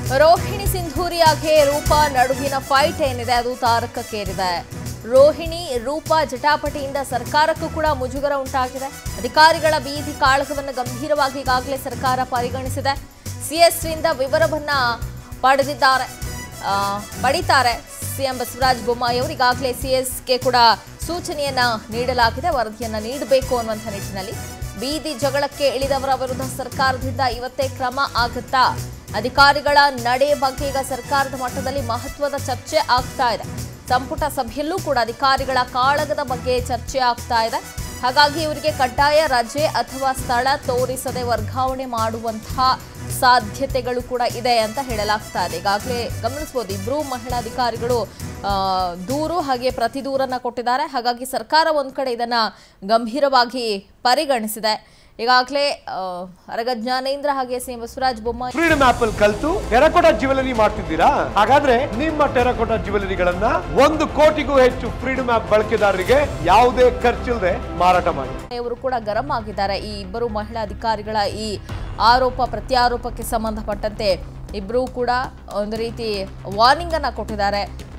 ರೋಹಿಣಿ ಸಿಂಧೂರಿಯಾಗೆ ರೂಪಾ ನಡುವಿನ ಫೈಟ್ ಏನಿದೆ ಅದು ತಾರಕಕ್ಕೇರಿದೆ ರೋಹಿಣಿ ರೂಪಾ ಜಟಾಪಟಿಯಿಂದ ಸರ್ಕಾರಕ್ಕೂ ಕೂಡ ಮುಜುಗರ ಉಂಟಾಗಿದೆ ಅಧಿಕಾರಿಗಳ ಬೀದಿ ಕಾಳಗವನ್ನು ಗಂಭೀರವಾಗಿ ಈಗಾಗಲೇ ಸರ್ಕಾರ ಪರಿಗಣಿಸಿದೆ ಸಿಎಸ್ರಿಂದ ವಿವರವನ್ನ ಪಡೆದಿದ್ದಾರೆ ಆ, ಪಡಿತಾರೆ ಸಿಎಂ ಬಸವರಾಜ ಬೊಮ್ಮಾಯಿ ಅವರು ಈಗಾಗಲೇ ಸಿಎಸ್ಗೆ ಕೂಡ ಸೂಚನೆಯನ್ನ ನೀಡಲಾಗಿದೆ ವರದಿಯನ್ನ ನೀಡಬೇಕು ಅನ್ನುವಂಥ ನಿಟ್ಟಿನಲ್ಲಿ ಬೀದಿ ಜಗಳಕ್ಕೆ ಇಳಿದವರ ವಿರುದ್ಧ ಸರ್ಕಾರದಿಂದ ಇವತ್ತೇ ಕ್ರಮ ಆಗುತ್ತಾ ಅಧಿಕಾರಿಗಳ ನಡೆ ಬಗ್ಗೆ ಈಗ ಸರ್ಕಾರದ ಮಟ್ಟದಲ್ಲಿ ಮಹತ್ವದ ಚರ್ಚೆ ಆಗ್ತಾ ಇದೆ ಸಂಪುಟ ಸಭೆಯಲ್ಲೂ ಕೂಡ ಅಧಿಕಾರಿಗಳ ಕಾಳಗದ ಬಗ್ಗೆ ಚರ್ಚೆ ಆಗ್ತಾ ಇದೆ ಹಾಗಾಗಿ ಇವರಿಗೆ ಕಡ್ಡಾಯ ರಜೆ ಅಥವಾ ಸ್ಥಳ ತೋರಿಸದೆ ವರ್ಗಾವಣೆ ಮಾಡುವಂತಹ ಸಾಧ್ಯತೆಗಳು ಕೂಡ ಇದೆ ಅಂತ ಹೇಳಲಾಗ್ತಾ ಇದೆ ಈಗಾಗಲೇ ಗಮನಿಸಬಹುದು ಇಬ್ಬರು ಮಹಿಳಾ ಅಧಿಕಾರಿಗಳು ಆ, ದೂರು ಹಾಗೆ ಪ್ರತಿ ದೂರನ್ನ ಕೊಟ್ಟಿದ್ದಾರೆ ಹಾಗಾಗಿ ಸರ್ಕಾರ ಒಂದ್ ಕಡೆ ಇದನ್ನ ಗಂಭೀರವಾಗಿ ಪರಿಗಣಿಸಿದೆ ಈಗಾಗಲೇ ಆ, ಅರಗ ಜ್ಞಾನೇಂದ್ರ ಹಾಗೆ CM Basavaraja Bommai freedom app ಅಲ್ಲಿ ಕಲ್ತು ಟೆರಕೋಟಾ ಜ್ಯುವೆಲರಿ ಮಾಡ್ತಿದ್ದೀರಾ ಹಾಗಾದ್ರೆ ನಿಮ್ಮ ಟೆರಕೋಟಾ ಜ್ಯುವೆಲರಿಗಳನ್ನ ಒಂದು ಕೋಟಿಗೂ ಹೆಚ್ಚು ಫ್ರೀಡಮ್ ಆಪ್ ಬಳಕೆದಾರರಿಗೆ ಯಾವುದೇ ಖರ್ಚಿಲ್ಲದೆ ಮಾರಾಟ ಮಾಡಿ ಅವರು ಕೂಡ ಗರಂ ಆಗಿದ್ದಾರೆ ಈ ಇಬ್ಬರು ಮಹಿಳಾ ಅಧಿಕಾರಿಗಳ ಈ ಆರೋಪ ಪ್ರತ್ಯಾರೋಪಕ್ಕೆ ಸಂಬಂಧಪಟ್ಟಂತೆ ಇಬ್ಬರೂ ಕೂಡ ಒಂದು ರೀತಿ ವಾರ್ನಿಂಗ್ ಅನ್ನ ಕೊಟ್ಟಿದ್ದಾರೆ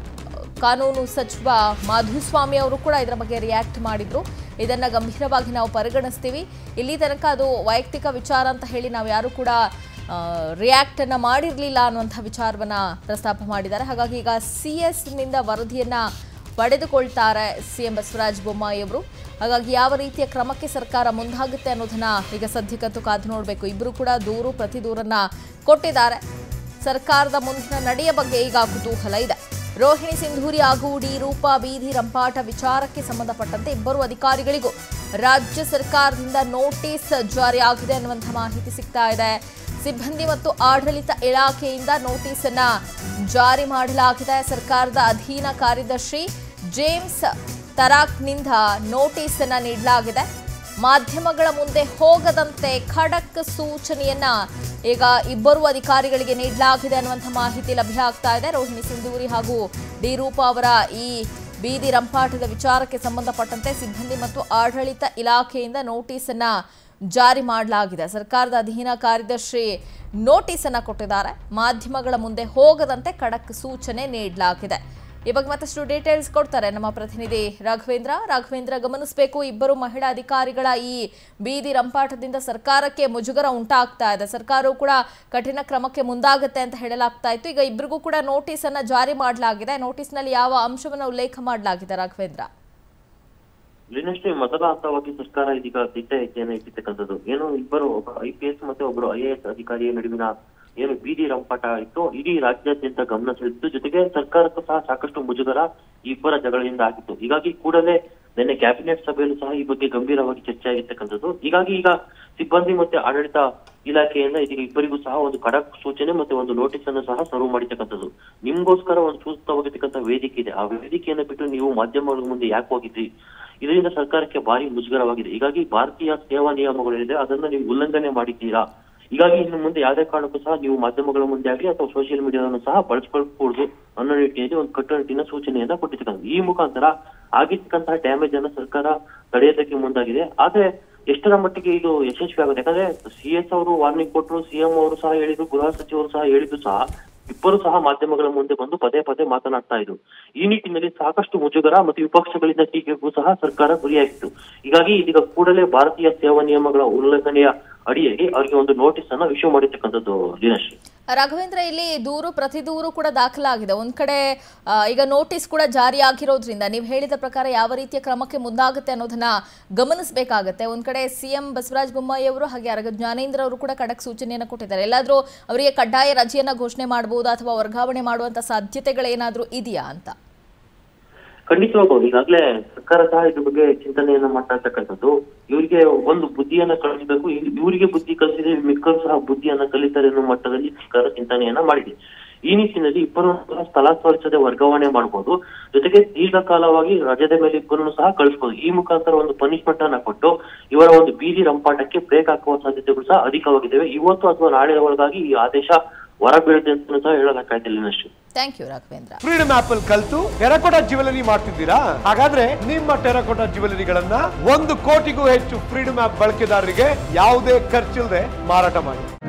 ಕಾನೂನು ಸಚಿವ ಮಾಧುಸ್ವಾಮಿ ಅವರು ಕೂಡ ಇದರ ಬಗ್ಗೆ ರಿಯಾಕ್ಟ್ ಮಾಡಿದ್ರು ಇದನ್ನ ಗಂಭೀರವಾಗಿ ನಾವು ಪರಿಗಣಿಸ್ತೀವಿ ಇಲ್ಲಿ ತನಕ ಅದು ವೈಯಕ್ತಿಕ ವಿಚಾರ ಅಂತ ಹೇಳಿ ನಾವು ಯಾರು ಕೂಡ ರಿಯಾಕ್ಟ್ ಅನ್ನ ಮಾಡಿರಲಿಲ್ಲ ಅನ್ನುವಂಥ ವಿಚಾರವನ್ನ ಪ್ರಸ್ತಾಪ ಮಾಡಿದ್ದಾರೆ ಹಾಗಾಗಿ ಈಗ ಸಿ ಎಸ್ ನಿಂದ ವರದಿಯನ್ನ ಪಡೆದುಕೊಳ್ತಾರೆ ಸಿಎಂ ಬಸವರಾಜ ಬೊಮ್ಮಾಯಿ ಅವರು ಹಾಗಾಗಿ ಯಾವ ರೀತಿಯ ಕ್ರಮಕ್ಕೆ ಸರ್ಕಾರ ಮುಂದಾಗುತ್ತೆ ಅನ್ನೋದನ್ನ ಈಗ ಸದ್ಯಕ್ಕಂತೂ ಕಾದು ನೋಡಬೇಕು ಇಬ್ಬರು ಕೂಡ ದೂರು ಪ್ರತಿ ದೂರನ್ನ ಕೊಟ್ಟಿದ್ದಾರೆ ಸರ್ಕಾರದ ಮುಂದಿನ ನಡೆಯ ಬಗ್ಗೆ ಈಗ ಕುತೂಹಲ ಇದೆ ರೋಹಿಣಿ ಸಿಂಧೂರಿ ಹಾಗೂ ಡಿ ರೂಪಾ ಬೀದಿ ರಂಪಾಟ ವಿಚಾರಕ್ಕೆ ಸಂಬಂಧಪಟ್ಟಂತೆ ಇಬ್ಬರು ಅಧಿಕಾರಿಗಳಿಗೂ ರಾಜ್ಯ ಸರ್ಕಾರದಿಂದ ನೋಟಿಸ್ ಜಾರಿಯಾಗಿದೆ ಅನ್ನುವಂಥ ಮಾಹಿತಿ ಸಿಗ್ತಾ ಇದೆ ಸಿಬ್ಬಂದಿ ಮತ್ತು ಆಡಳಿತ ಇಲಾಖೆಯಿಂದ ನೋಟಿಸ್ ಅನ್ನ ಜಾರಿ ಮಾಡಲಾಗಿದೆ ಸರ್ಕಾರದ ಅಧೀನ ಕಾರ್ಯದರ್ಶಿ ಜೇಮ್ಸ್ ತರಾಕ್ನಿಂದ ನೋಟಿಸ್ ಅನ್ನ ನೀಡಲಾಗಿದೆ ಮಾಧ್ಯಮಗಳ ಮುಂದೆ ಹೋಗದಂತೆ ಖಡಕ್ ಸೂಚನೆಯನ್ನ ಈಗ ಇಬ್ಬರು ಅಧಿಕಾರಿಗಳಿಗೆ ನೀಡಲಾಗಿದೆ ಅನ್ನುವಂಥ ಮಾಹಿತಿ ಲಭ್ಯ ಆಗ್ತಾ ಇದೆ ರೋಹಿಣಿ ಸಿಂಧೂರಿ ಹಾಗೂ ಡಿ ರೂಪಾ ಅವರ ಈ ಬೀದಿ ರಂಪಾಟದ ವಿಚಾರಕ್ಕೆ ಸಂಬಂಧಪಟ್ಟಂತೆ ಸಿಬ್ಬಂದಿ ಮತ್ತು ಆಡಳಿತ ಇಲಾಖೆಯಿಂದ ನೋಟಿಸ್ ಅನ್ನ ಜಾರಿ ಮಾಡಲಾಗಿದೆ ಸರ್ಕಾರದ ಅಧೀನ ಕಾರ್ಯದರ್ಶಿ ನೋಟಿಸ್ ಅನ್ನ ಕೊಟ್ಟಿದ್ದಾರೆ ಮಾಧ್ಯಮಗಳ ಮುಂದೆ ಹೋಗದಂತೆ ಖಡಕ್ ಸೂಚನೆ ನೀಡಲಾಗಿದೆ ಈ ಬಗ್ಗೆ ಮತ್ತಷ್ಟು ಡೀಟೇಲ್ಸ್ ಕೊಡ್ತಾರೆ ನಮ್ಮ ಪ್ರತಿನಿಧಿ ರಾಘವೇಂದ್ರ ರಾಘವೇಂದ್ರ ಗಮನಿಸಬೇಕು ಇಬ್ಬರು ಮಹಿಳಾ ಅಧಿಕಾರಿಗಳ ಈ ಬೀದಿ ರಂಪಾಟದಿಂದ ಸರ್ಕಾರಕ್ಕೆ ಮುಜುಗರ ಉಂಟಾಗ್ತಾ ಇದೆ ಸರ್ಕಾರವು ಕೂಡ ಕಠಿಣ ಕ್ರಮಕ್ಕೆ ಮುಂದಾಗುತ್ತೆ ಅಂತ ಹೇಳಲಾಗ್ತಾ ಇತ್ತು ಈಗ ಇಬ್ಬರಿಗೂ ಕೂಡ ನೋಟಿಸ್ ಅನ್ನ ಜಾರಿ ಮಾಡಲಾಗಿದೆ ನೋಟಿಸ್ನಲ್ಲಿ ಯಾವ ಅಂಶವನ್ನ ಉಲ್ಲೇಖ ಮಾಡಲಾಗಿದೆ ರಾಘವೇಂದ್ರ ಇಲ್ಲಿನಷ್ಟೇ ಮೊದಲ ಹಂತವಾಗಿ ಸರ್ಕಾರ ಇದೀಗ ದಿಟ್ಟ ಹೆಜ್ಜೆಯನ್ನು ಇಟ್ಟಿರ್ತಕ್ಕಂಥದ್ದು ಏನು ಇಬ್ಬರು ಒಬ್ಬ ಐ ಪಿ ಎಸ್ ಮತ್ತೆ ಒಬ್ಬರು ಐ ಎ ಎಸ್ ಅಧಿಕಾರಿಯ ನಡುವಿನ ಏನು ಬೀದಿ ರಂಪಾಟ ಇತ್ತು ಇಡೀ ರಾಜ್ಯಾದ್ಯಂತ ಗಮನ ಸೆಳೆದಿತ್ತು ಜೊತೆಗೆ ಸರ್ಕಾರಕ್ಕೂ ಸಹ ಸಾಕಷ್ಟು ಮುಜುಗರ ಈ ಇಬ್ಬರ ಜಗಳಿಂದ ಆಗಿತ್ತು ಹೀಗಾಗಿ ಕೂಡಲೇ ನಿನ್ನೆ ಕ್ಯಾಬಿನೆಟ್ ಸಭೆಯಲ್ಲೂ ಸಹ ಈ ಬಗ್ಗೆ ಗಂಭೀರವಾಗಿ ಚರ್ಚೆ ಆಗಿರ್ತಕ್ಕಂಥದ್ದು ಹೀಗಾಗಿ ಈಗ ಸಿಬ್ಬಂದಿ ಮತ್ತೆ ಆಡಳಿತ ಇಲಾಖೆಯಿಂದ ಇದೀಗ ಇಬ್ಬರಿಗೂ ಸಹ ಒಂದು ಖಡಕ್ ಸೂಚನೆ ಮತ್ತೆ ಒಂದು ನೋಟಿಸ್ ಅನ್ನು ಸಹ ಸರ್ವ್ ಮಾಡಿರ್ತಕ್ಕಂಥದ್ದು ನಿಮ್ಗೋಸ್ಕರ ಒಂದು ಸೂಕ್ತವಾಗಿರ್ತಕ್ಕಂಥ ವೇದಿಕೆ ಇದೆ ಆ ವೇದಿಕೆಯನ್ನು ಬಿಟ್ಟು ನೀವು ಮಾಧ್ಯಮಗಳ ಮುಂದೆ ಯಾಕೆ ಹೋಗಿದ್ರಿ ಇದರಿಂದ ಸರ್ಕಾರಕ್ಕೆ ಭಾರಿ ಮುಜುಗರವಾಗಿದೆ ಹೀಗಾಗಿ ಭಾರತೀಯ ಸೇವಾ ನಿಯಮಗಳಿದೆ ಅದನ್ನ ನೀವು ಉಲ್ಲಂಘನೆ ಮಾಡಿದ್ದೀರಾ ಹೀಗಾಗಿ ಇನ್ನು ಮುಂದೆ ಯಾವುದೇ ಕಾರಣಕ್ಕೂ ಸಹ ನೀವು ಮಾಧ್ಯಮಗಳ ಮುಂದೆ ಆಗಲಿ ಅಥವಾ ಸೋಷಿಯಲ್ ಮೀಡಿಯಾವನ್ನು ಸಹ ಬಳಸ್ಕೊಳ್ಕೂಡದು ಅನ್ನೋ ನಿಟ್ಟಿನಲ್ಲಿ ಒಂದು ಕಟ್ಟುನಿಟ್ಟಿನ ಸೂಚನೆಯನ್ನ ಕೊಟ್ಟಿರ್ತಕ್ಕಂಥ ಈ ಮುಖಾಂತರ ಆಗಿರ್ತಕ್ಕಂತಹ ಡ್ಯಾಮೇಜ್ ಅನ್ನ ಸರ್ಕಾರ ತಡೆಯೋದಕ್ಕೆ ಮುಂದಾಗಿದೆ ಆದ್ರೆ ಎಷ್ಟರ ಮಟ್ಟಿಗೆ ಇದು ಯಶಸ್ವಿ ಆಗುತ್ತೆ ಯಾಕಂದ್ರೆ ಸಿ ಎಸ್ ಅವರು ವಾರ್ನಿಂಗ್ ಕೊಟ್ಟರು ಸಿಎಂ ಅವರು ಸಹ ಹೇಳಿದ್ರು ಗೃಹ ಸಚಿವರು ಸಹ ಹೇಳಿದ್ರು ಸಹ ಇಬ್ಬರು ಸಹ ಮಾಧ್ಯಮಗಳ ಮುಂದೆ ಬಂದು ಪದೇ ಪದೇ ಮಾತನಾಡ್ತಾ ಇದ್ರು ಈ ನಿಟ್ಟಿನಲ್ಲಿ ಸಾಕಷ್ಟು ಮುಜುಗರ ಮತ್ತು ವಿಪಕ್ಷಗಳಿಂದ ಟೀಕೆಗೂ ಸಹ ಸರ್ಕಾರ ಗುರಿಯಾಗಿತ್ತು ಹೀಗಾಗಿ ಇದೀಗ ಕೂಡಲೇ ಭಾರತೀಯ ಸೇವಾ ನಿಯಮಗಳ ಉಲ್ಲಂಘನೆಯ ಅಡಿಯಲ್ಲಿ ಅವರಿಗೆ ಒಂದು ನೋಟಿಸ್ ಅನ್ನ ಇಶ್ಯೂ ಮಾಡಿರ್ತಕ್ಕಂಥದ್ದು ದಿನಶ್ರೀ ರಾಘವೇಂದ್ರ ಇಲ್ಲಿ ದೂರು ಪ್ರತಿ ದೂರು ಕೂಡ ದಾಖಲಾಗಿದೆ ಒಂದ್ ಕಡೆ ಆ, ಈಗ ನೋಟಿಸ್ ಕೂಡ ಜಾರಿ ಆಗಿರೋದ್ರಿಂದ ನೀವು ಹೇಳಿದ ಪ್ರಕಾರ ಯಾವ ರೀತಿಯ ಕ್ರಮಕ್ಕೆ ಮುಂದಾಗುತ್ತೆ ಅನ್ನೋದನ್ನ ಗಮನಿಸಬೇಕಾಗತ್ತೆ ಒಂದ್ ಕಡೆ ಸಿಎಂ ಬಸವರಾಜ ಬೊಮ್ಮಾಯಿ ಅವರು ಹಾಗೆ ಅರಗ ಜ್ಞಾನೇಂದ್ರ ಅವರು ಕೂಡ ಖಡಕ್ ಸೂಚನೆಯನ್ನು ಕೊಟ್ಟಿದ್ದಾರೆ ಎಲ್ಲಾದ್ರೂ ಅವರಿಗೆ ಕಡ್ಡಾಯ ರಜೆಯನ್ನ ಘೋಷಣೆ ಮಾಡಬಹುದಾ ಅಥವಾ ವರ್ಗಾವಣೆ ಮಾಡುವಂತ ಸಾಧ್ಯತೆಗಳೇನಾದ್ರೂ ಇದೆಯಾ ಅಂತ ಖಂಡಿತವಾಗೂ ಈಗಾಗಲೇ ಸರ್ಕಾರ ಸಹ ಇದ್ರ ಬಗ್ಗೆ ಚಿಂತನೆಯನ್ನ ಮಾಡ್ತಾ ಇರ್ತಕ್ಕಂಥದ್ದು ಇವರಿಗೆ ಒಂದು ಬುದ್ಧಿಯನ್ನ ಕಲಿಸಬೇಕು ಇವರಿಗೆ ಬುದ್ಧಿ ಕಲಿಸಿದ್ರೆ ಮಿಕ್ಕರು ಸಹ ಬುದ್ಧಿಯನ್ನ ಕಲಿತಾರೆ ಅನ್ನೋ ಮಟ್ಟದಲ್ಲಿ ಸರ್ಕಾರ ಚಿಂತನೆಯನ್ನ ಮಾಡಿದೆ ಈ ನಿಟ್ಟಿನಲ್ಲಿ ಇಬ್ಬರು ಸಹ ಸ್ಥಳಾಂತರಿಸದೆ ವರ್ಗಾವಣೆ ಮಾಡಬಹುದು ಜೊತೆಗೆ ದೀರ್ಘಕಾಲವಾಗಿ ರಜದ ಮೇಲೆ ಇಬ್ಬರನ್ನು ಸಹ ಕಳಿಸಬಹುದು ಈ ಮುಖಾಂತರ ಒಂದು ಪನಿಷ್ಮೆಂಟ್ ಅನ್ನ ಕೊಟ್ಟು ಇವರ ಒಂದು ಬೀದಿ ರಂಪಾಟಕ್ಕೆ ಬ್ರೇಕ್ ಹಾಕುವ ಸಾಧ್ಯತೆಗಳು ಸಹ ಅಧಿಕವಾಗಿದ್ದಾವೆ ಇವತ್ತು ಅಥವಾ ನಾಳೆ ಒಳಗಾಗಿ ಈ ಆದೇಶ ಹೊರಬೀಳುತ್ತೆ ಅಂತ ಸಹ ಹೇಳೋದಕ್ಕಾಯ್ತಿಲ್ಲ ಇನ್ನಷ್ಟು thank you Raghavendra freedom app ಅಲ್ಲಿ ಕಲ್ತು ಟೆರಕೋಟಾ ಜ್ಯುವೆಲರಿ ಮಾಡ್ತಿದ್ದೀರಾ ಹಾಗಾದ್ರೆ ನಿಮ್ಮ ಟೆರಕೋಟಾ ಜ್ಯುವೆಲರಿಗಳನ್ನ ಒಂದು ಕೋಟಿಗೂ ಹೆಚ್ಚು ಫ್ರೀಡಮ್ ಆಪ್ ಬಳಕೆದಾರರಿಗೆ ಯಾವುದೇ ಖರ್ಚಿಲ್ಲದೆ ಮಾರಾಟ ಮಾಡಿ